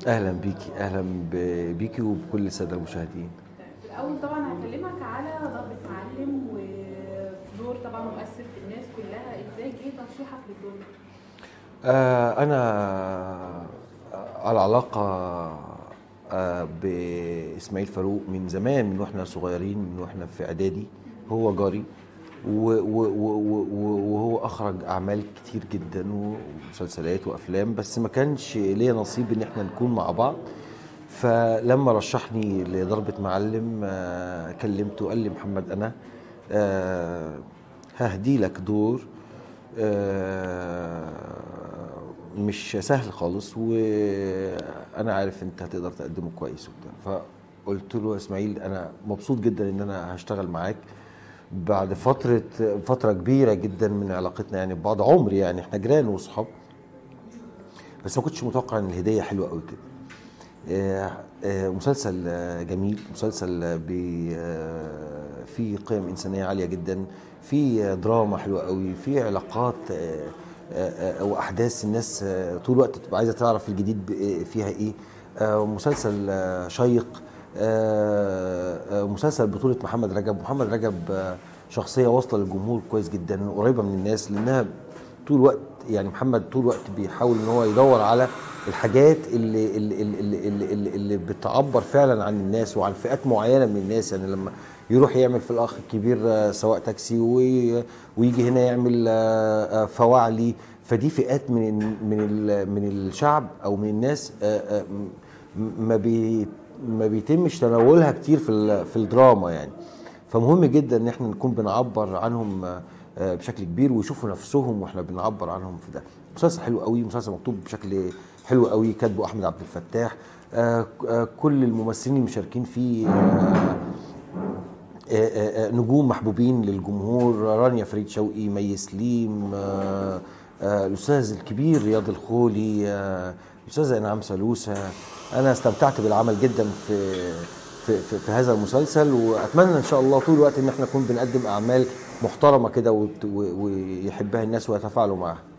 اهلا بيكي اهلا ب- بيكي وبكل الساده المشاهدين في الاول طبعا هكلمك على ضربة معلم ودور طبعا مؤثر في الناس كلها ازاي جه ترشيحك للدور ده؟ آه انا على علاقه آه باسماعيل فاروق من زمان من واحنا صغيرين من واحنا في اعدادي هو جاري و- و- و- و- وهو اخرج اعمال كتير جدا ومسلسلات وافلام بس ما كانش ليا نصيب ان احنا نكون مع بعض فلما رشحني لضربة معلم آه، كلمته قال لي محمد انا آه، ههدي لك دور آه، مش سهل خالص وانا عارف انت هتقدر تقدمه كويس وبتاع فقلت له يا اسماعيل انا مبسوط جدا ان انا هشتغل معاك بعد فترة فترة كبيرة جدا من علاقتنا يعني ببعض عمر يعني احنا جيران وصحاب بس ما كنتش متوقع ان الهدية حلوة قوي كده آه، آه، مسلسل آه، جميل مسلسل آه، بي- آه، فيه قيم إنسانية عالية جدا فيه دراما حلوة قوي فيه علاقات آه، آه، آه، وأحداث الناس آه، طول الوقت تبقى عايزة تعرف الجديد ب- فيها إيه آه، مسلسل آه، شيق آه، آه، مسلسل بطولة محمد رجب محمد رجب آه، شخصية واصلة للجمهور كويس جدا قريبة من الناس لأنها طول الوقت يعني محمد طول الوقت بيحاول ان هو يدور على الحاجات اللي اللي اللي, اللي, اللي, اللي بتعبر فعلا عن الناس وعن فئات معينه من الناس يعني لما يروح يعمل في الاخ الكبير آه، سواق تاكسي وي- ويجي هنا يعمل آه، آه، فواعلي فدي فئات من من ال- من الشعب او من الناس آه، آه، م- ما بي ما بيتمش تناولها كتير في ال- في الدراما يعني فمهم جدا ان احنا نكون بنعبر عنهم آه، آه، بشكل كبير ويشوفوا نفسهم واحنا بنعبر عنهم في ده مسلسل حلو قوي مسلسل مكتوب بشكل حلو قوي كاتبه احمد عبد الفتاح آه، آه، كل الممثلين المشاركين فيه آه، آه، آه، نجوم محبوبين للجمهور رانيا فريد شوقي مي سليم آه، آه، الاستاذ الكبير رياض الخولي آه، الاستاذه انعام سلوسه انا استمتعت بالعمل جدا في في, في, في هذا المسلسل واتمنى ان شاء الله طول الوقت ان احنا نكون بنقدم اعمال محترمه كده وت- و- ويحبها الناس ويتفاعلوا معها